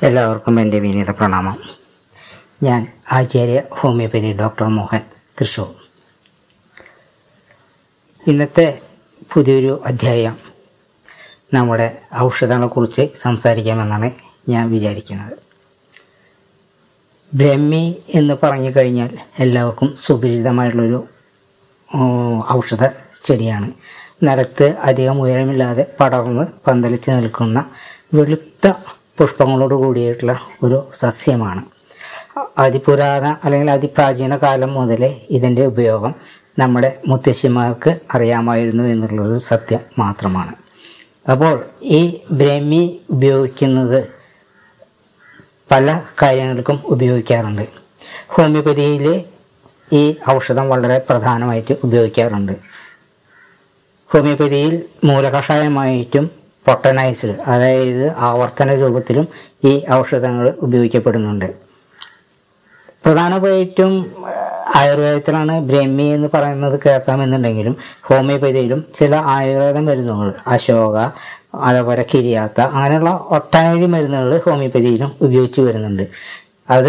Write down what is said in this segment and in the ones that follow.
എല്ലാവർക്കും എൻ്റെ വിനീത പ്രണാമം ഞാൻ ആചാര്യ ഹോമിയോപ്പതി ഡോക്ടർ മോഹൻ തൃശൂർ ഇന്നത്തെ പുതിയൊരു അധ്യായം നമ്മുടെ ഔഷധങ്ങളെക്കുറിച്ച് സംസാരിക്കാമെന്നാണ് ഞാൻ വിചാരിക്കുന്നത് ബ്രഹ്മി എന്ന് പറഞ്ഞു കഴിഞ്ഞാൽ എല്ലാവർക്കും സുപരിചിതമായിട്ടുള്ളൊരു ഉം, ഔഷധ ചെടിയാണ് നിലത്ത് അധികം ഉയരമില്ലാതെ പടർന്ന് പന്തലിച്ച് നിൽക്കുന്ന വെളുത്ത പുഷ്പങ്ങളോട് കൂടിയിട്ടുള്ള ഒരു സസ്യമാണ് അതിപുരാതന അല്ലെങ്കിൽ അതിപ്രാചീന കാലം മുതലേ ഇതിൻ്റെ ഉപയോഗം നമ്മുടെ മുത്തശ്ശിമാർക്ക് അറിയാമായിരുന്നു എന്നുള്ളത് സത്യം മാത്രമാണ് അപ്പോൾ ഈ ബ്രഹ്മി ഉപയോഗിക്കുന്നത് പല കാര്യങ്ങൾക്കും ഉപയോഗിക്കാറുണ്ട് ഹോമിയോപ്പതിയിൽ ഈ ഔഷധം വളരെ പ്രധാനമായിട്ട് ഉപയോഗിക്കാറുണ്ട് ഹോമിയോപ്പതിയിൽ മൂലകഷായമായിട്ടും പൊട്ടനൈസ്ഡ് അതായത് ആവർത്തന രൂപത്തിലും ഈ ഔഷധങ്ങൾ ഉപയോഗിക്കപ്പെടുന്നുണ്ട് പ്രധാനമായിട്ടും ആ, ആയുർവേദത്തിലാണ് ബ്രഹ്മി എന്ന് പറയുന്നത് കേൾക്കാമെന്നുണ്ടെങ്കിലും ഹോമിയോപ്പതിയിലും ചില ആയുർവേദ മരുന്നുകൾ അശോക അതേപോലെ കിരിയാത്ത അങ്ങനെയുള്ള ഒട്ടനവധി മരുന്നുകൾ ഹോമിയോപ്പതിയിലും ഉപയോഗിച്ച് വരുന്നുണ്ട് അത്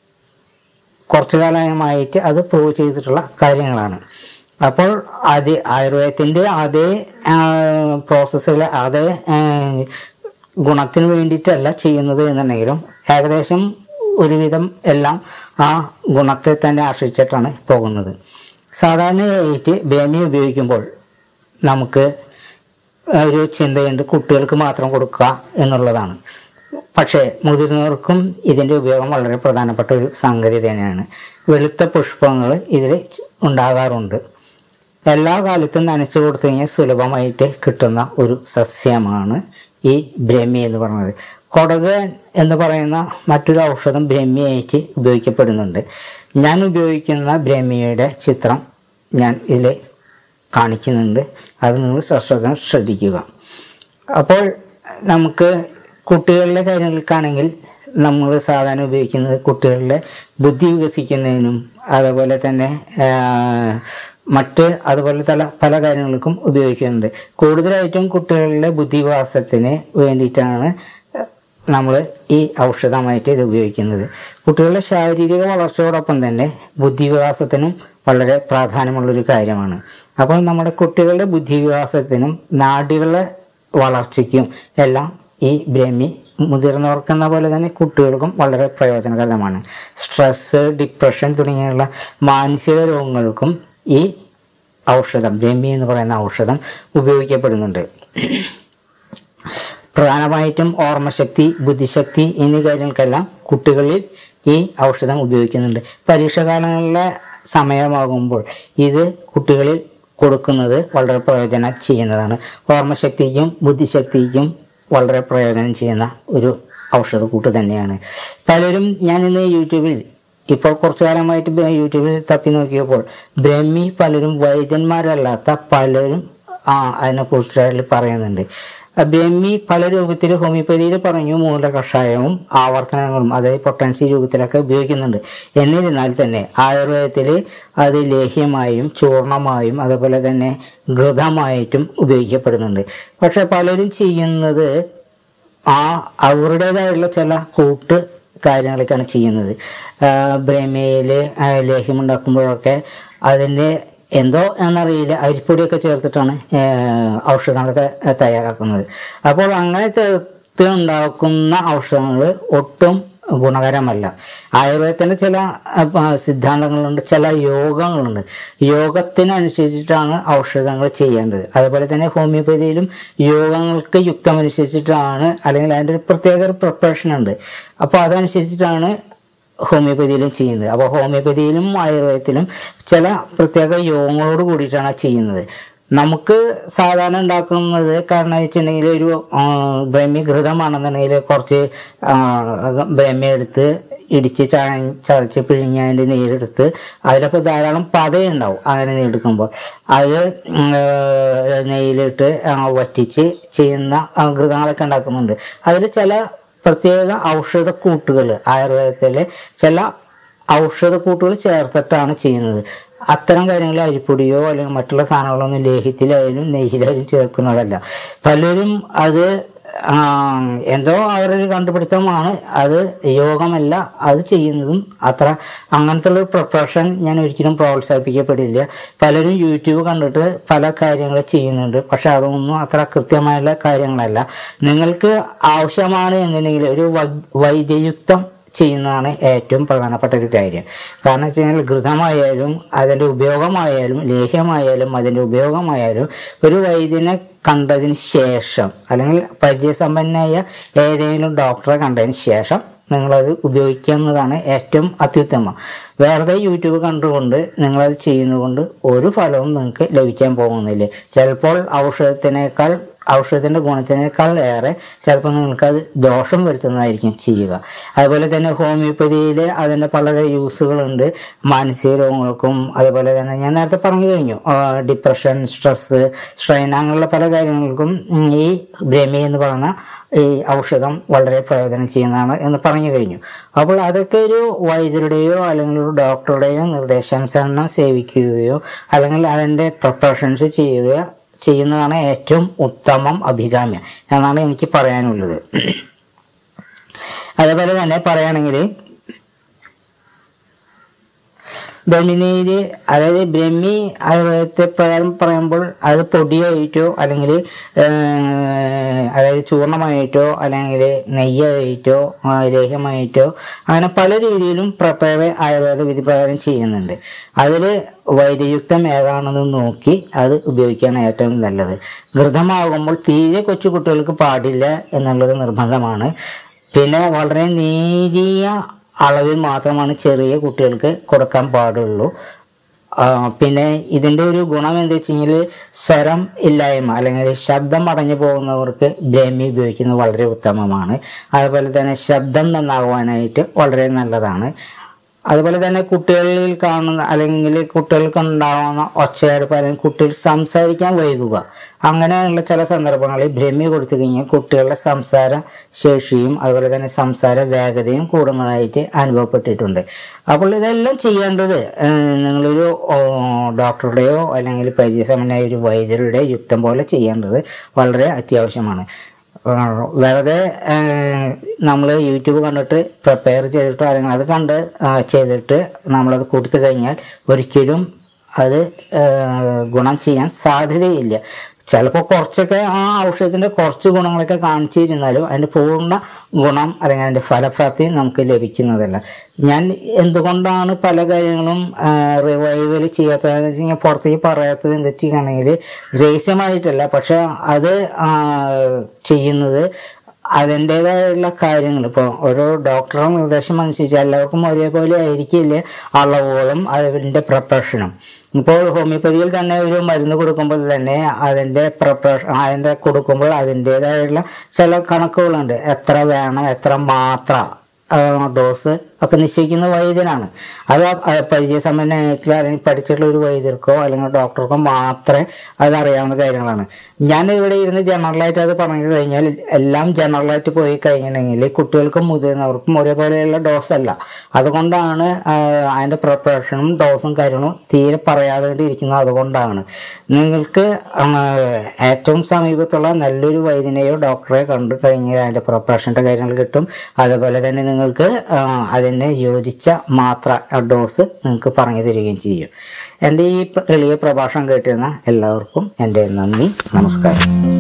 കുറച്ചു കാലമായിട്ട് അത് പ്രൂവ് ചെയ്തിട്ടുള്ള കാര്യങ്ങളാണ് അപ്പോൾ അത് ആയുർവേദത്തിൻ്റെ അതേ പ്രോസസ്സിൽ അതേ ആ, ഗുണത്തിന് വേണ്ടിയിട്ടല്ല ചെയ്യുന്നത് എന്നുണ്ടെങ്കിലും ഏകദേശം ഒരുവിധം എല്ലാം ആ ഗുണത്തെ തന്നെ ആശ്രയിച്ചിട്ടാണ് പോകുന്നത് സാധാരണയായിട്ട് ബേമി ഉപയോഗിക്കുമ്പോൾ നമുക്ക് ഒരു ചിന്തയുണ്ട് കുട്ടികൾക്ക് മാത്രം കൊടുക്കുക എന്നുള്ളതാണ് പക്ഷേ മുതിർന്നവർക്കും ഇതിൻ്റെ ഉപയോഗം വളരെ പ്രധാനപ്പെട്ട ഒരു സംഗതി തന്നെയാണ് വെളുത്ത പുഷ്പങ്ങൾ ഇതിൽ ഉണ്ടാകാറുണ്ട് എല്ലാ കാലത്തും നനച്ചു കൊടുത്തു കഴിഞ്ഞാൽ സുലഭമായിട്ട് കിട്ടുന്ന ഒരു സസ്യമാണ് ഈ ബ്രഹ്മി എന്ന് പറയുന്നത് കൊടക് എന്ന് പറയുന്ന മറ്റൊരു ഔഷധം ബ്രഹ്മിയായിട്ട് ഉപയോഗിക്കപ്പെടുന്നുണ്ട് ഞാൻ ഉപയോഗിക്കുന്ന ബ്രഹ്മിയുടെ ചിത്രം ഞാൻ ഇതിൽ കാണിക്കുന്നുണ്ട് അത് നിങ്ങൾ സശ്രദ്ധം ശ്രദ്ധിക്കുക അപ്പോൾ നമുക്ക് കുട്ടികളുടെ കാര്യങ്ങൾക്കാണെങ്കിൽ നമ്മൾ സാധാരണ ഉപയോഗിക്കുന്നത് കുട്ടികളുടെ ബുദ്ധി വികസിക്കുന്നതിനും അതുപോലെ തന്നെ ആ, മറ്റ് അതുപോലെ പല പല കാര്യങ്ങൾക്കും ഉപയോഗിക്കുന്നുണ്ട് കൂടുതലായിട്ടും കുട്ടികളുടെ ബുദ്ധിവികാസത്തിന് വേണ്ടിയിട്ടാണ് നമ്മൾ ഈ ഔഷധമായിട്ട് ഇത് ഉപയോഗിക്കുന്നത് കുട്ടികളുടെ ശാരീരിക വളർച്ചയോടൊപ്പം തന്നെ ബുദ്ധിവികാസത്തിനും വളരെ പ്രാധാന്യമുള്ളൊരു കാര്യമാണ് അപ്പോൾ നമ്മുടെ കുട്ടികളുടെ ബുദ്ധിവികാസത്തിനും നാഡികളുടെ വളർച്ചയ്ക്കും എല്ലാം ഈ ബ്രഹ്മി മുതിർന്നവർക്കെന്ന പോലെ തന്നെ കുട്ടികൾക്കും വളരെ പ്രയോജനകരമാണ് സ്ട്രെസ് ഡിപ്രഷൻ തുടങ്ങിയുള്ള മാനസിക രോഗങ്ങൾക്കും ഈ ഔഷധം ബ്രഹ്മി എന്ന് പറയുന്ന ഔഷധം ഉപയോഗിക്കപ്പെടുന്നുണ്ട് പ്രധാനമായിട്ടും ഓർമ്മശക്തി ബുദ്ധിശക്തി എന്നീ കാര്യങ്ങൾക്കെല്ലാം കുട്ടികളിൽ ഈ ഔഷധം ഉപയോഗിക്കുന്നുണ്ട് പരീക്ഷാകാലങ്ങളിലെ സമയമാകുമ്പോൾ ഇത് കുട്ടികളിൽ കൊടുക്കുന്നത് വളരെ പ്രയോജനം ചെയ്യുന്നതാണ് ഓർമ്മശക്തിക്കും ബുദ്ധിശക്തിക്കും വളരെ പ്രയോജനം ചെയ്യുന്ന ഒരു ഔഷധക്കൂട്ട് തന്നെയാണ് പലരും ഞാൻ ഇന്ന് യൂട്യൂബിൽ ഇപ്പോൾ കുറച്ചു കാലമായിട്ട് ബ- യൂട്യൂബിൽ തപ്പി നോക്കിയപ്പോൾ ബ്രഹ്മി പലരും വൈദ്യന്മാരല്ലാത്ത പലരും ആ അതിനെക്കുറിച്ച് പറയുന്നുണ്ട് ആ ബ്രഹ്മി പല രൂപത്തിൽ ഹോമിയോപ്പതിയിൽ പറഞ്ഞു മൂല കഷായവും ആവർത്തനങ്ങളും അതായത് പൊട്ടൻസി രൂപത്തിലൊക്കെ ഉപയോഗിക്കുന്നുണ്ട് എന്നിരുന്നാൽ തന്നെ ആയുർവേദത്തിൽ അത് ലേഹ്യമായും ചൂർണമായും അതുപോലെ തന്നെ ഘൃതമായിട്ടും ഉപയോഗിക്കപ്പെടുന്നുണ്ട് പക്ഷെ പലരും ചെയ്യുന്നത് ആ അവരുടേതായുള്ള ചില കൂട്ട് കാര്യങ്ങളൊക്കെയാണ് ചെയ്യുന്നത് ബ്രഹ്മയിൽ ലേഹ്യമുണ്ടാക്കുമ്പോഴൊക്കെ അതിൻ്റെ എന്തോ എന്നറിയില്ല അരിപ്പൊടിയൊക്കെ ചേർത്തിട്ടാണ് ആ, ഔഷധങ്ങളൊക്കെ തയ്യാറാക്കുന്നത് അപ്പോൾ അങ്ങനെ ചേർത്ത് ഉണ്ടാക്കുന്ന ഔഷധങ്ങൾ ഒട്ടും ഗുണകരമല്ല ആയുർവേദത്തിൻ്റെ ചില ആ, പ- സിദ്ധാന്തങ്ങളുണ്ട് ചില യോഗങ്ങളുണ്ട് യോഗത്തിനനുസരിച്ചിട്ടാണ് ഔഷധങ്ങൾ ചെയ്യേണ്ടത് അതുപോലെ തന്നെ ഹോമിയോപ്പതിയിലും യോഗങ്ങൾക്ക് യുക്തമനുസരിച്ചിട്ടാണ് അല്ലെങ്കിൽ അതിൻ്റെ ഒരു പ്രത്യേക ഒരു പ്രിപ്പറേഷൻ ഉണ്ട് അപ്പോൾ അതനുസരിച്ചിട്ടാണ് ഹോമിയോപ്പതിയിലും ചെയ്യുന്നത് അപ്പോൾ ഹോമിയോപ്പതിയിലും ആയുർവേദത്തിലും ചില പ്രത്യേക യോഗങ്ങളോട് കൂടിയിട്ടാണ് ചെയ്യുന്നത് നമുക്ക് സാധാരണ ഉണ്ടാക്കുന്നത് കാരണം വെച്ചിട്ടുണ്ടെങ്കിൽ ഒരു ആ, ബ്രഹ്മി ഘൃതമാണെന്നുണ്ടെങ്കിൽ കുറച്ച് ആ, ബ്രഹ്മി എടുത്ത് ഇടിച്ച് ച ചതച്ച് പിഴിഞ്ഞ് അതിൻ്റെ നീരെടുത്ത് അതിലപ്പോൾ ധാരാളം പതയുണ്ടാവും അങ്ങനെ എടുക്കുമ്പോൾ അത് ഉം, ഏർ, നെയ്യിലിട്ട് ആ, വറ്റിച്ച് ചെയ്യുന്ന ആ, ഘൃതങ്ങളൊക്കെ ഉണ്ടാക്കുന്നുണ്ട് അതിൽ ചില പ്രത്യേക ഔഷധക്കൂട്ടുകൾ ആയുർവേദത്തിലെ ചില ഔഷധക്കൂട്ടുകൾ ചേർത്തിട്ടാണ് ചെയ്യുന്നത് അത്തരം കാര്യങ്ങൾ അരിപ്പൊടിയോ അല്ലെങ്കിൽ മറ്റുള്ള സാധനങ്ങളൊന്നും ലേഹ്യത്തിലായാലും നെയ്യിലായാലും ചേർക്കുന്നതല്ല പലരും അത് ആ, എന്തോ അവരൊരു കണ്ടുപിടുത്തമാണ് അത് യോഗമല്ല അത് ചെയ്യുന്നതും അത്ര അങ്ങനത്തെ ഉള്ള പ്രൊഫഷൻ ഞാൻ ഒരിക്കലും പ്രോത്സാഹിപ്പിക്കപ്പെടില്ല പലരും യൂട്യൂബ് കണ്ടിട്ട് പല കാര്യങ്ങൾ ചെയ്യുന്നുണ്ട് പക്ഷെ അതൊന്നും അത്ര കൃത്യമായുള്ള കാര്യങ്ങളല്ല നിങ്ങൾക്ക് ആവശ്യമാണ് എന്നുണ്ടെങ്കിൽ ഒരു വൈ- വൈദ്യയുക്തം ചെയ്യുന്നതാണ് ഏറ്റവും പ്രധാനപ്പെട്ട ഒരു കാര്യം കാരണം വെച്ച് കഴിഞ്ഞാൽ ഘൃതമായാലും അതിൻ്റെ ഉപയോഗമായാലും ലേഹ്യമായാലും അതിൻ്റെ ഉപയോഗമായാലും ഒരു വൈദ്യനെ കണ്ടതിന് ശേഷം അല്ലെങ്കിൽ പരിചയസമ്പന്നനായ ഏതെങ്കിലും ഡോക്ടറെ കണ്ടതിന് ശേഷം നിങ്ങളത് ഉപയോഗിക്കുന്നതാണ് ഏറ്റവും അത്യുത്തമം വെറുതെ യൂട്യൂബ് കണ്ടുകൊണ്ട് നിങ്ങളത് ചെയ്യുന്നതുകൊണ്ട് ഒരു ഫലവും നിങ്ങൾക്ക് ലഭിക്കാൻ പോകുന്നില്ല ചിലപ്പോൾ ഔഷധത്തിനേക്കാൾ ഔഷധത്തിന്റെ ഗുണത്തിനേക്കാൾ ഏറെ ചിലപ്പോൾ നിങ്ങൾക്കത് ദോഷം വരുത്തുന്നതായിരിക്കും ചെയ്യുക അതുപോലെ തന്നെ ഹോമിയോപ്പതിയിൽ അതിൻ്റെ പല യൂസുകളുണ്ട് മാനസിക രോഗങ്ങൾക്കും അതുപോലെ തന്നെ ഞാൻ നേരത്തെ പറഞ്ഞു കഴിഞ്ഞു ആ, ഡിപ്രഷൻ സ്ട്രെസ് സ്ട്രെയിൻ അങ്ങനെയുള്ള പല കാര്യങ്ങൾക്കും ഉം, ഈ ബ്രഹ്മി എന്ന് പറയുന്ന ഈ ഔഷധം വളരെ പ്രയോജനം ചെയ്യുന്നതാണ് എന്ന് പറഞ്ഞു കഴിഞ്ഞു അപ്പോൾ അതൊക്കെ ഒരു വൈദ്യരുടെയോ അല്ലെങ്കിൽ ഒരു ഡോക്ടറുടെയോ നിർദ്ദേശാനുസരണം സേവിക്കുകയോ അല്ലെങ്കിൽ അതിൻ്റെ പ്രിപ്പറേഷൻസ് ചെയ്യുകയോ ചെയ്യുന്നതാണ് ഏറ്റവും ഉത്തമം അഭികാമ്യം എന്നാണ് എനിക്ക് പറയാനുള്ളത് അതേപോലെ തന്നെ പറയുകയാണെങ്കിൽ ബ്രഹ്മിനീര് അതായത് ബ്രഹ്മി ആയുർവേദത്തെ പ്രകാരം പറയുമ്പോൾ അത് പൊടിയായിട്ടോ അല്ലെങ്കിൽ അതായത് ചൂർണമായിട്ടോ അല്ലെങ്കിൽ നെയ്യായിട്ടോ ആ, ലേഹ്യമായിട്ടോ അങ്ങനെ പല രീതിയിലും പ്രിപ്പയർ ആയുർവേദ വിധി പ്രകാരം ചെയ്യുന്നുണ്ട് അതിൽ വൈദ്യയുക്തം ഏതാണെന്ന് നോക്കി അത് ഉപയോഗിക്കുകയാണ് ഏറ്റവും നല്ലത് ഘൃതമാകുമ്പോൾ തീരെ കൊച്ചു കുട്ടികൾക്ക് പാടില്ല എന്നുള്ളത് നിർബന്ധമാണ് പിന്നെ വളരെ നേരിയ അളവിൽ മാത്രമാണ് ചെറിയ കുട്ടികൾക്ക് കൊടുക്കാൻ പാടുള്ളൂ ആ, പിന്നെ ഇതിൻ്റെ ഒരു ഗുണം എന്താ വെച്ച് കഴിഞ്ഞാൽ സ്വരം ഇല്ലായ്മ അല്ലെങ്കിൽ ശബ്ദം അടഞ്ഞു പോകുന്നവർക്ക് ബ്രഹ്മി ഉപയോഗിക്കുന്നത് വളരെ ഉത്തമമാണ് അതുപോലെ തന്നെ ശബ്ദം നന്നാകുവാനായിട്ട് വളരെ നല്ലതാണ് അതുപോലെ തന്നെ കുട്ടികളിൽ കാണുന്ന അല്ലെങ്കിൽ കുട്ടികൾക്ക് ഉണ്ടാകുന്ന ഒച്ചയെടുപ്പ് അല്ലെങ്കിൽ കുട്ടികൾ സംസാരിക്കാൻ വൈകുക അങ്ങനെയുള്ള ചില സന്ദർഭങ്ങളിൽ ഭ്രമി കൊടുത്തു കഴിഞ്ഞാൽ കുട്ടികളുടെ സംസാര ശേഷിയും അതുപോലെ തന്നെ സംസാര വേഗതയും കൂടുന്നതായിട്ട് അനുഭവപ്പെട്ടിട്ടുണ്ട് അപ്പോൾ ഇതെല്ലാം ചെയ്യേണ്ടത് ഏഹ്, നിങ്ങളൊരു ഓ, ഡോക്ടറുടെയോ അല്ലെങ്കിൽ പരിചയസമ്പന്നമായ ഒരു വൈദ്യരുടെയോ യുക്തം പോലെ ചെയ്യേണ്ടത് വളരെ അത്യാവശ്യമാണ് ആഹ് വെറുതെ നമ്മൾ യൂട്യൂബ് കണ്ടിട്ട് പ്രിപ്പയർ ചെയ്തിട്ടോ അല്ലെങ്കിൽ അത് കണ്ട് ആഹ് ചെയ്തിട്ട് നമ്മളത് കൊടുത്തു കഴിഞ്ഞാൽ ഒരിക്കലും അത് ആഹ് ഗുണം ചെയ്യാൻ സാധ്യതയില്ല ചിലപ്പോൾ കുറച്ചൊക്കെ ആ ഔഷധത്തിൻ്റെ കുറച്ച് ഗുണങ്ങളൊക്കെ കാണിച്ചിരുന്നാലും അതിൻ്റെ പൂർണ്ണ ഗുണം അല്ലെങ്കിൽ അതിൻ്റെ ഫലപ്രാപ്തി നമുക്ക് ലഭിക്കുന്നതല്ല ഞാൻ എന്തുകൊണ്ടാണ് പല കാര്യങ്ങളും റിവൈവൽ ചെയ്യാത്തതെന്ന് വെച്ച് കഴിഞ്ഞാൽ പുറത്തേക്ക് പറയാത്തത് എന്താ വെച്ചിട്ടുണ്ടെങ്കിൽ രഹസ്യമായിട്ടല്ല പക്ഷെ അത് ആ, ചെയ്യുന്നത് അതിൻ്റെതായുള്ള കാര്യങ്ങൾ ഇപ്പോൾ ഓരോ ഡോക്ടറുടെ നിർദ്ദേശം അനുസരിച്ച് എല്ലാവർക്കും ഒരേപോലെ ആയിരിക്കില്ല അളവുകളും അതിൻ്റെ പ്രൊപ്പറേഷനും ഇപ്പോൾ ഹോമിയോപ്പതിയിൽ തന്നെ ഒരു മരുന്ന് കൊടുക്കുമ്പോൾ തന്നെ അതിൻ്റെ പ്രൊപ്പറേഷൻ അതിൻ്റെ കൊടുക്കുമ്പോൾ അതിൻ്റെതായുള്ള ചില കണക്കുകളുണ്ട് എത്ര വേണം എത്ര മാത്ര ആ, ഡോസ് ഒക്കെ നിശ്ചയിക്കുന്ന വൈദ്യനാണ് അത് ആ- ആ പരിചയസമ്പന്നമായിട്ടുള്ള അല്ലെങ്കിൽ പഠിച്ചിട്ടുള്ള ഒരു വൈദ്യർക്കോ അല്ലെങ്കിൽ ഡോക്ടർക്കോ മാത്രമേ അത് അറിയാവുന്ന കാര്യങ്ങളാണ് ഞാൻ ഇവിടെ ഇരുന്ന് ജനറലായിട്ട് അത് പറഞ്ഞു കഴിഞ്ഞാൽ എല്ലാം ജനറലായിട്ട് പോയി കഴിഞ്ഞിട്ടുണ്ടെങ്കിൽ കുട്ടികൾക്കും മുതിർന്നവർക്കും ഒരേപോലെയുള്ള ഡോസ് അല്ല അതുകൊണ്ടാണ് ആ, അതിൻ്റെ പ്രിപ്പറേഷനും ഡോസും കാര്യങ്ങളും തീരെ പറയാതെ ഇരിക്കുന്നത് അതുകൊണ്ടാണ് നിങ്ങൾക്ക് ആ, ഏറ്റവും സമീപത്തുള്ള നല്ലൊരു വൈദ്യനെയോ ഡോക്ടറെ കണ്ടു കഴിഞ്ഞാൽ അതിൻ്റെ പ്രിപ്പറേഷൻ്റെ കാര്യങ്ങൾ കിട്ടും അതുപോലെ തന്നെ നിങ്ങൾക്ക് ആ, അതിന് യോജിച്ച മാത്ര ഡോസ് നിങ്ങൾക്ക് പറഞ്ഞു തരികയും ചെയ്യും എൻ്റെ ഈ എളിയ പ്രഭാഷണം കേട്ടിരുന്ന എല്ലാവർക്കും എൻ്റെ നന്ദി നമസ്കാരം